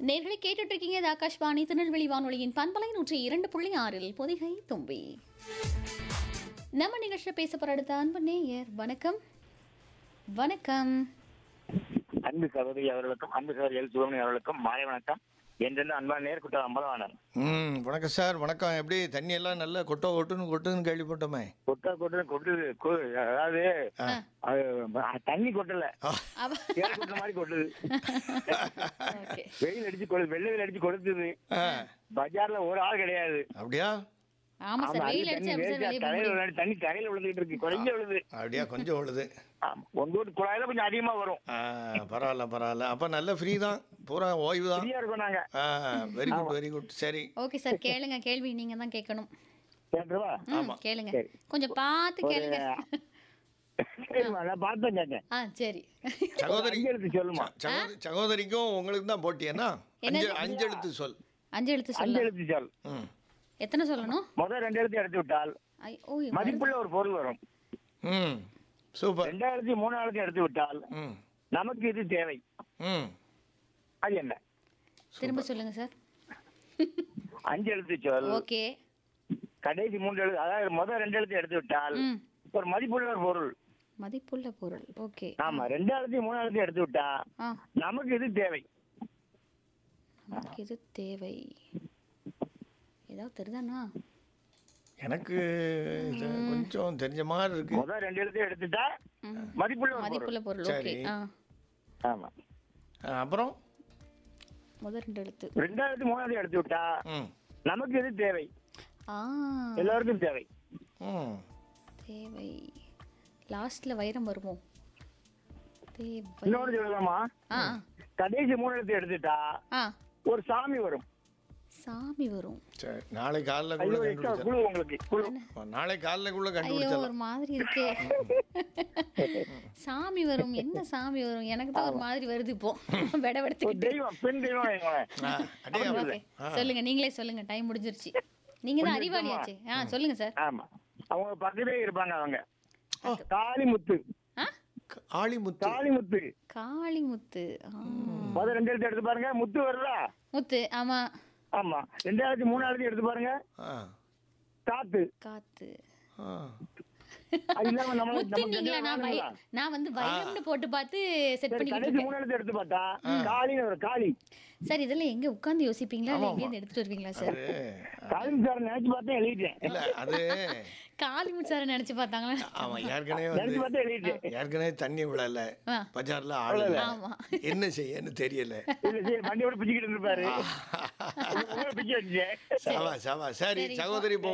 நேர்களை கேட்டுட்டு இருக்கீங்க இது ஆகாஷ்வாணி திருநெல்வேலி வானொலியின் பண்பலை நூற்றி இரண்டு புள்ளி ஆறில் பொதிகை தும்பி நம்ம நிகழ்ச்சியில் பேச போற அடுத்த அன்பு நேயர் வணக்கம் வணக்கம் அன்பு சகோதரி அவர்களுக்கும் அன்பு சகோதரி எல் சுப்பிரமணியம் அவர்களுக்கும் மாலை வணக்கம் என்றெல்லாம் அன்பான நேர்குட்ட அம்பலவாணன் ம் வணக்கம் சார் வணக்கம் எப்படி தண்ணி எல்லாம் நல்லா கொட்டோ கொட்டுன்னு கொட்டுன்னு கேள்விப்பட்டோமே கொட்டா கொட்டு கொட்டுது கொ- அதாவது அது, தண்ணி கொட்டல அவ தேர் கொட்டுற மாதிரி கொட்டுது ஓகே வெயில் அடிச்சு கொடு வெள்ளை வெயில் அடிச்சு கொடுத்துது ஆ பஜார்ல ஒரு ஆள் கிடையாது அப்படியா ஆமா சார் ஆமா, வெயில் அது அடிச்சு தண்ணி அப்படி சார் வெளியே வேஸ்டா போக தலையில முடியும் விழுந்து- தண்ணி தலையில விழுந்துட்டு இருக்கு குறைஞ்ச விழுது அப்படியா கொஞ்சம் உழுது ஆமா. உங்க வீட்டு குழாயில கொஞ்சம் அதிகமா வரும் ஆ பரவாயில்ல பரவாயில்ல அப்போ நல்ல ஃப்ரீ தான் பூரா ஓய்வு தான் ஃப்ரீயா இருக்கும் நாங்க ஆ வெரி குட் வெரி குட் சரி ஓகே சார் கேளுங்க கேள்வி நீங்க தான் கேட்கணும் கேட்டுவா ம், கேளுங்க சரி. கொஞ்சம் பார்த்து கேளுங்க சரிம்மா நான் பார்த்தேன் கேட்டேன் ஆ சரி சகோதரி அஞ்சு எழுத்து சொல்லுமா சகோதரி சகோதரிக்கும் உங்களுக்கு தான் போட்டியன்னா அஞ்சு என்னது? அஞ்சு எழுத்து சொல் அஞ்சு எழுத்து அஞ்சு சொல்லலாம் எழுத்து சொல் ம் எத்தனை சொல்லணும் முதல் ரெண்டு எழுத்து எடுத்து விட்டால் ஐ, ஓய் மதிப்புள்ள ஒரு பொருள் வரும் ம் சூப்பர் ரெண்டாயிரத்தி மூணாயிரத்தி எடுத்து விட்டால் ம் நமக்கு இது தேவை ம் அது என்ன திரும்ப சொல்லுங்க சார் அஞ்சு எழுத்து சொல் ஓகே கடைசி மூன்று எழுத்து அதாவது முதல் ரெண்டு எழுத்து எடுத்து விட்டால் ம் ஒரு மதிப்புள்ள ஒரு பொருள் மதிப்புள்ள பொருள் ஓகே ஆமா ரெண்டாயிரத்தி மூணாயிரத்தி எடுத்து விட்டா ஆ நமக்கு இது தேவை நமக்கு இது தேவை ஏதாவது தெரியுதாண்ணா எனக்கு இது கொஞ்சம் தெரிஞ்ச மாதிரி இருக்கு முதல் ரெண்டு எழுத்து எடுத்துட்டா ம். மதிப்புள்ள ஒரு பொருள் மதிப்புள்ள பொருள் ஓகே சரி. ஆ ஆமா ஆ, அப்புறம் முதல் ரெண்டு எழுத்து ரெண்டாயிரத்தி மூணாயிரத்தி எடுத்து விட்டா ம் நமக்கு இது தேவை ஆ எல்லாருக்கும் தேவை ம் தேவை லாஸ்ட்ல வைரம் வருமோ தேவை இன்னொன்று சொல்லலாமா ஆ கடைசி மூணு எழுத்து எடுத்துட்டா ஆ ஒரு சாமி வரும் சாமி வரும் சரி நாளை காலைல அது கூட ஒரு extra கண்டுபிடிச்சா குழு உங்களுக்கு குழு நாளை காலைலக்குள்ள ஐயோ கண்டுபிடிச்சிடலாம் ஒரு மாதிரி இருக்கே சாமி வரும் என்ன சாமி வரும் எனக்கு தான் ஒரு மாதிரி வருது இப்போ விட ஒரு வெடுத்துக்கிட்டு தெய்வம் பெண் தெய்வம் வைங்களேன். ஆ, அடே ஓகே சொல்லுங்க நீங்களே சொல்லுங்க டைம் முடிஞ்சிருச்சு நீங்க தான் அறிவாளியாச்சு ஆ சொல்லுங்க சார் ஆமா அவங்க பக்கத்திலே இருப்பாங்க அவங்க காளிமுத்து ஆ ஆளிமுத்து காளிமுத்து காளிமுத்து ஆ. முதல் ரெண்டு எழுத்து எடுத்து பாருங்க முத்து வருதா முத்து ஆமா ஆமா ரெண்டாயிரத்தி மூணாயிரத்தி எடுத்து பாருங்க ஆ காத்து காத்து ஆ அது இல்லாம நம்ம முத்துனீங்களா நான் வை நான் வந்து வைரம்னு போட்டு பார்த்து செட் பண்ணிக்கிட்டு கடைசி இருக்கேன் மூணு எழுத்து எடுத்து பார்த்தா காளின்னு ஒரு காளி சார் இதெல்லாம் எங்க உட்கார்ந்து யோசிப்பீங்களா இல்ல எங்கேருந்து எடுத்துட்டு வருவீங்களா சார் காளிங் சார் நினைச்சு பார்த்தேன் எழுதிட்டேன் இல்ல அது காளிமுத்து சாரை நினைச்சு பார்த்தாங்களா அவன் ஏற்கனவே நினைச்சு வந்து பார்த்தா எழுதிட்டேன் ஏற்கனவே தண்ணி விழல ஆ. பஜார்ல ஆள் இல்ல ஆமா. என்ன செய்யன்னு தெரியல இல்ல சரி வண்டியோட பிச்சுக்கிட்டு இருப்பாரு உங்களை பிச்சு வச்சேன் சாவா சாவா சரி சகோதரி இப்போ